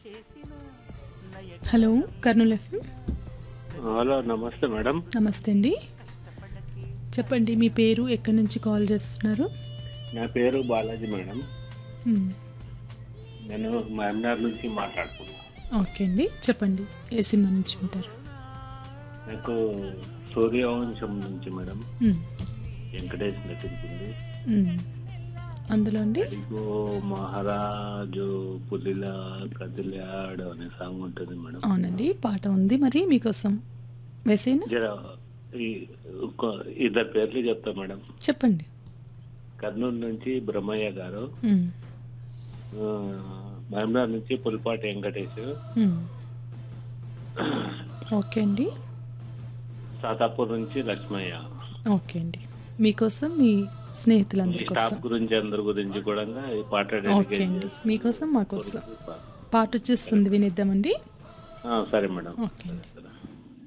Hello Kurnool FM hello నమస్తే madam నమస్తే అండి చెప్పండి మీ పేరు ఎక్కడి నుంచి కాల్ చేస్తున్నారు నా పేరు బాలాజీ మేడం మ్మ్. నేను మహమ్నార్ నుంచి మాట్లాడుతున్నాను ఓకే అండి చెప్పండి ఏ సినిమా నుంచి ఉంటారు నాకు సూర్యవంశం నుంచి మేడం మ్మ్. వెంకటేష్ నటించింది మ్మ్. అందులో అండి అడిగో మహారాజు పులిలా కదిలాడు అనే సాంగ్ ఉంటుంది మేడం అవునండి పాట ఉంది మరి మీకోసం వేసేనా జర ఈ ఒక ఇద్దరు పేర్లు చెప్తా మేడం చెప్పండి కర్నూలు నుంచి బ్రహ్మయ్య గారు మ్మ్. ఆ, మహమ్నార్ నుంచి పులిపాటి వెంకటేష్ మ్మ్. ఓకే అండి సాతాపూర్ నుంచి లక్ష్మయ్య ఓకే అండి మీకోసం మీ ఈ స్నేహితులందరి స్టాఫ్ కోసం గురించి అందరి గురించి కూడా ఈ పాట ఓకే డెడికేట్ అండి మీకోసం మాకోసం చేస్తున్నాను. పాట వచ్చేస్తుంది వినిద్దామండి ఆ, సరే మేడం ఓకే అండి